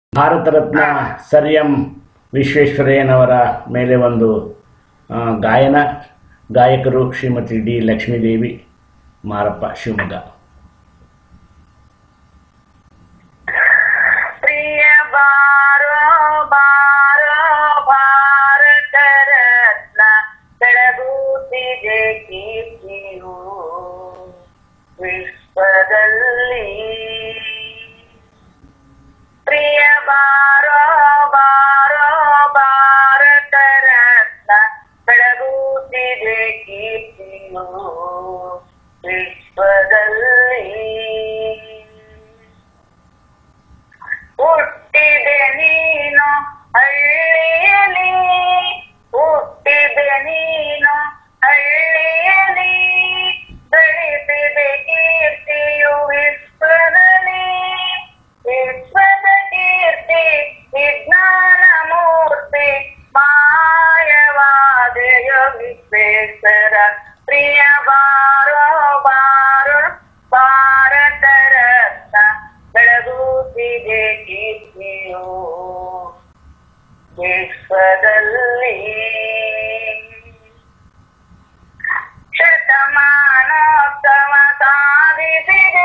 Bharat Ratna sir M ವಿಶ್ವೇಶ್ವರಯ್ಯನವರ ಮೇಲೆ ಒಂದು ಆ, ಗಾಯನ ಗಾಯಕರು ಶ್ರೀಮತಿ ಡಿ ಲಕ್ಷ್ಮೀದೇವಿ ಮಾರಪ್ಪ ಶಿವಮೊಗ್ಗ ಪ್ರಿಯ ಬಾರೋ ಬಾರೋ ಭಾರತ ರತ್ನ ಬೆಳಗುತ್ತಿದೆ ಕೀರ್ತಿಯು ವಿಶ್ವದಲ್ಲಿ ಪ್ರಿಯ ಬಾರೋ ಬಾರೋ ಭಾರತ ರತ್ನ ಬೆಳಗುತ್ತಿದೆ ಕೀರ್ತಿಯು ವಿಶ್ವದಲ್ಲಿ ಹುಟ್ಟಿದೆ ನೀನು ಹಳ್ಳಿಯಲಿ ಹುಟ್ಟಿದೆ ನೀನು ಹಳ್ಳಿಯಲಿ ಗಳಿಸಿದೆ ಕೀರ್ತಿಯು ವಿಶ್ವದಲ್ಲಿ ವಿಶ್ವದ ಕೀರ್ತಿ ವಿಜ್ಞಾನ ಮೂರ್ತಿ ಮಾಯವಾದೆಯ ವಿಶ್ವೇಶ್ವರ ಪ್ರಿಯ ಬಾರೋ ಬಾರೋ ಭಾರತ ರತ್ನ ಬೆಳಗುತ್ತಿದೆ ಕೀರ್ತಿಯು ವಿಶ್ವದಲ್ಲಿ ಶತಮಾನೋತ್ಸವ ಸಾಧಿಸಿದೆ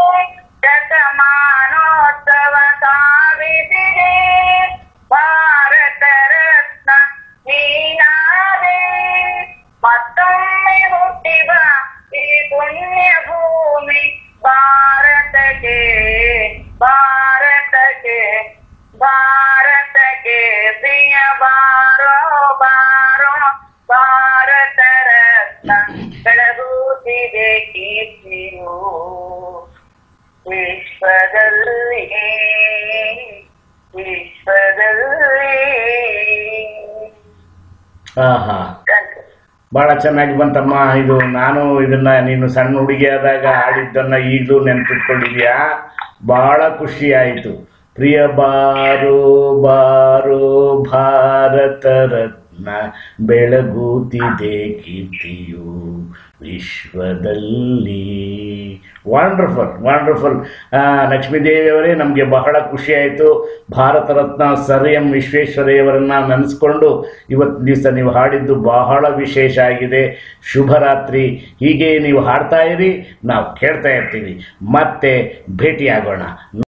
ಶತಮಾನೋತ್ಸವ ಸಾಧಿಸಿದೆ ಭಾರತ ರತ್ನ ನೀನಾದೆ ಮತ್ತೊಮ್ಮೆ ಹುಟ್ಟಿದ ಈ ಪುಣ್ಯ ಭೂಮಿ ಭಾರತಕ್ಕೆ ಭಾರತಕ್ಕೆ ಭಾರತಕ್ಕೆ ಪ್ರಿಯ ಬಾರೋ ಬಾರೋ ಭಾರತ ರತ್ನ ಬೆಳಗುತ್ತಿದೆ ಕೀರ್ತಿಯು ವಿಶ್ವದಲ್ಲಿ ವಿಶ್ವದಲ್ಲಿ ಹಾಂ ಹಾಂ ಭಾಳ ಚೆನ್ನಾಗಿ ಬಂತಮ್ಮ ಇದು ನಾನು ಇದನ್ನ ನೀನು ಸಣ್ಣ ಹುಡುಗಿ ಆದಾಗ ಆಡಿದ್ದನ್ನ ಈಗಲೂ ನೆನ್ಪಿಟ್ಕೊಂಡಿದ್ಯಾ ಭಾಳ ಖುಷಿ ಆಯಿತು ಪ್ರಿಯ ಬಾರೋ ಬಾರೋ ಭಾರತ ರತ್ನ ಬೆಳಗುತ್ತಿದೆ ಕೀರ್ತಿಯು ವಿಶ್ವದಲ್ಲಿ ವಂಡರ್ಫುಲ್ ವಂಡರ್ಫುಲ್ ಲಕ್ಷ್ಮೀದೇವಿಯವರೇ ನಮಗೆ ಬಹಳ ಖುಷಿ ಆಯಿತು ಭಾರತ ರತ್ನ ಸರ್ ಎಂ ವಿಶ್ವೇಶ್ವರಯ್ಯವರನ್ನ ನೆನೆಸ್ಕೊಂಡು ಇವತ್ತು ದಿವಸ ನೀವು ಹಾಡಿದ್ದು ಬಹಳ ವಿಶೇಷ ಆಗಿದೆ ಶುಭರಾತ್ರಿ ಹೀಗೆ ನೀವು ಹಾಡ್ತಾ ಇರಿ ನಾವು ಕೇಳ್ತಾ ಇರ್ತೀವಿ ಮತ್ತೆ ಭೇಟಿಯಾಗೋಣ